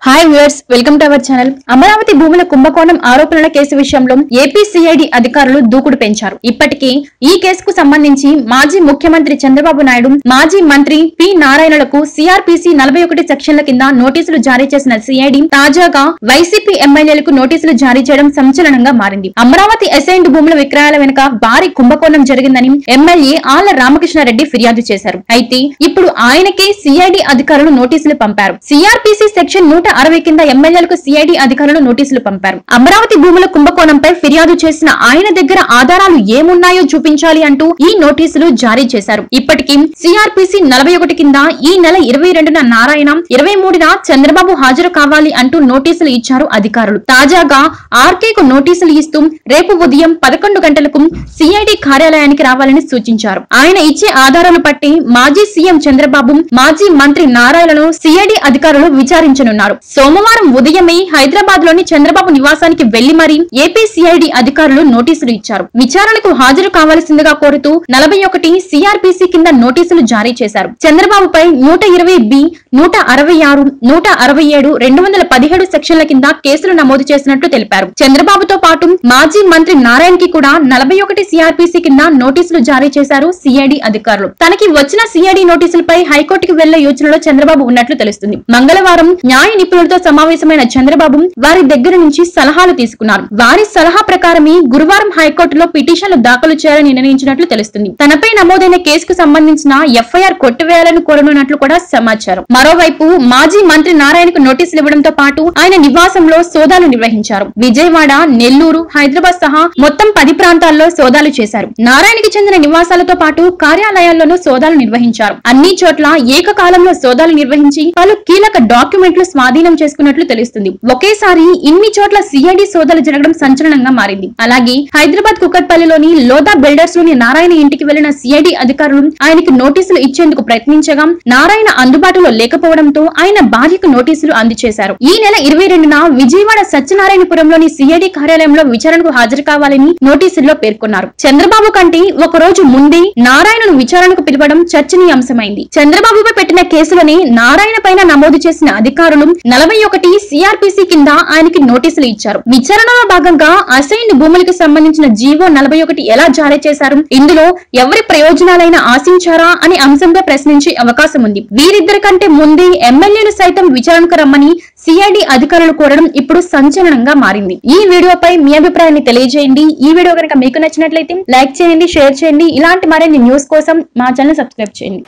hi viewers welcome to our channel Amaravati భూముల కుంభకోణం ఆరోపణల కేసు విషయంలో ఏపీ సిఐడి అధికారులు దూకుడు పెంచారు ఇప్పటికే ఈ కేసుకు సంబంధించి మాజీ ముఖ్యమంత్రి చంద్రబాబు నాయుడు మాజీ మంత్రి పి నారాయణలకు సిఆర్పిసి నలభై ఒకటి సెక్షన్ల కింద నోటీసులు జారీ చేసిన సిఐడి తాజాగా వైసీపీ ఎమ్మెల్యేలకు నోటీసులు జారీ చేయడం సంచలనంగా మారింది అమరావతి అసైన్డ్ భూముల విక్రయాల వెనుక భారీ కుంభకోణం జరిగిందని ఎమ్మెల్యే ఆళ్ల రామకృష్ణారెడ్డి ఫిర్యాదు చేశారు అయితే ఇప్పుడు ఆయనకే సిఐడి అధికారులు నోటీసులు పంపారు సిఆర్పిసి సెక్షన్ నూట అరవై కింద ఎమ్మెల్యేలకు సిఐడి అధికారులు నోటీసులు పంపారు అమరావతి భూముల కుంభకోణంపై ఫిర్యాదు చేసిన ఆయన దగ్గర ఆధారాలు ఏమున్నాయో చూపించాలి అంటూ ఈ నోటీసులు జారీ చేశారు ఇప్పటికీ సిఆర్పిసి నలభై ఒకటి కింద ఈ నెల ఇరవై రెండున నారాయణ ఇరవై మూడున చంద్రబాబు హాజరు కావాలి అంటూ నోటీసులు ఇచ్చారు అధికారులు తాజాగా ఆర్కే కు నోటీసులు ఇస్తూ రేపు ఉదయం పదకొండు గంటలకు సిఐడి కార్యాలయానికి రావాలని సూచించారు ఆయన ఇచ్చే ఆధారాలు పట్టి మాజీ సీఎం చంద్రబాబు మాజీ మంత్రి నారాయణను సిఐడి అధికారులు విచారించనున్నారు సోమవారం ఉదయమే హైదరాబాద్ లోని చంద్రబాబు నివాసానికి వెళ్లి మరీ ఏపీ సిఐడి అధికారులు నోటీసులు ఇచ్చారు విచారణకు హాజరు కావాల్సిందిగా కోరుతూ నలభై ఒకటి సిఆర్పిసి కింద నోటీసులు జారీ చేశారు చంద్రబాబుపై నూట ఇరవై బి నూట అరవై ఆరు నూట అరవై ఏడు రెండు వందల పదిహేడు సెక్షన్ల కింద కేసులు నమోదు చేసినట్లు తెలిపారు చంద్రబాబుతో పాటు మాజీ మంత్రి నారాయణ్ కి కూడా నలభై ఒకటి సిఆర్పిసి కింద నోటీసులు జారీ చేశారు సిఐడి అధికారులు తనకి వచ్చిన సిఐడి నోటీసులపై హైకోర్టుకు వెళ్లే యోచనలో చంద్రబాబు ఉన్నట్లు తెలుస్తుంది మంగళవారం న్యాయ నిపుణులతో సమావేశమైన చంద్రబాబు వారి దగ్గర నుంచి సలహాలు తీసుకున్నారు వారి సలహా ప్రకారమే గురువారం హైకోర్టులో పిటిషన్లు దాఖలు చేయాలని నిర్ణయించినట్లు తెలుస్తుంది తనపై నమోదైన కేసుకు సంబంధించిన ఎఫ్ఐఆర్ కొట్టివేయాలని కోరనున్నట్లు కూడా సమాచారం మరోవైపు మాజీ మంత్రి నారాయణకు నోటీసులు ఇవ్వడంతో పాటు ఆయన నివాసంలో సోదాలు నిర్వహించారు విజయవాడ నెల్లూరు హైదరాబాద్ సహా మొత్తం పది ప్రాంతాల్లో సోదాలు చేశారు నారాయణకి చెందిన నివాసాలతో పాటు కార్యాలయాల్లోనూ సోదాలు నిర్వహించారు అన్ని చోట్ల ఏకకాలంలో సోదాలు నిర్వహించి పలు కీలక డాక్యుమెంట్లు స్వాధీనం చేసుకున్నట్లు తెలుస్తుంది ఒకేసారి ఇన్ని చోట్ల సిఐడి సోదాలు జరగడం సంచలనంగా మారింది అలాగే హైదరాబాద్ కుక్కట్పల్లిలోని లోదా బిల్డర్స్ లోని నారాయణ ఇంటికి వెళ్లిన సిఐడి అధికారులు ఆయనకు నోటీసులు ఇచ్చేందుకు ప్రయత్నించగా నారాయణ అందుబాటులో లేకపోవడంతో ఆయన భార్యకు నోటీసులు అందజేశారు ఈ నెల ఇరవై రెండున విజయవాడ సత్యనారాయణపురంలోని సిఐడి కార్యాలయంలో విచారణకు హాజరు కావాలని నోటీసుల్లో పేర్కొన్నారు చంద్రబాబు కంటే ఒక రోజు ముందే నారాయణను విచారణకు పిలవడం చర్చనీయాంశమైంది చంద్రబాబుపై పెట్టిన కేసులని నారాయణ పైన నమోదు చేసిన అధికారులు నలభై ఒకటి సిఆర్పిసి కింద ఆయనకి నోటీసులు ఇచ్చారు విచారణలో భాగంగా అసైన్ భూములకు సంబంధించిన జీవో నలభై ఒకటి ఎలా జారీ చేశారు ఇందులో ఎవరి ప్రయోజనాలైనా ఆశించారా అనే అంశంపై ప్రశ్నించే అవకాశం ఉంది వీరిద్దరి కంటే ముందే ఎమ్మెల్యేలు సైతం విచారణకు రమ్మని సిఐడి అధికారులు కోరడం ఇప్పుడు సంచలనంగా మారింది ఈ వీడియోపై మీ అభిప్రాయాన్ని తెలియజేయండి ఈ వీడియో కనుక మీకు నచ్చినట్లయితే లైక్ చేయండి షేర్ చేయండి ఇలాంటి మరిన్ని న్యూస్ కోసం మా ఛానల్ సబ్స్క్రైబ్ చేయండి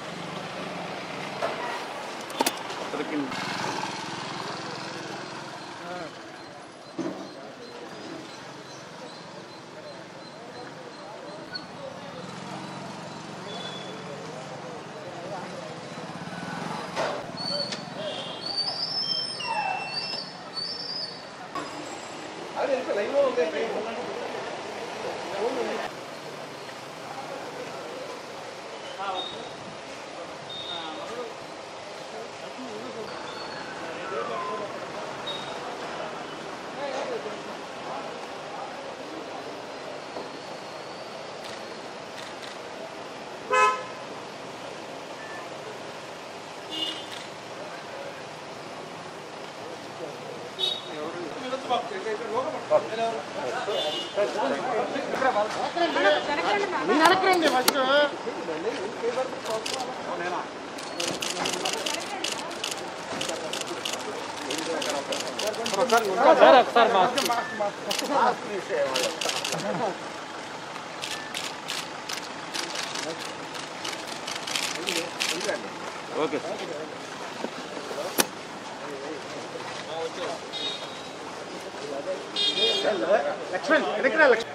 ఓకే లక్ష్మణ్ వెనక్కి లక్ష్మణ్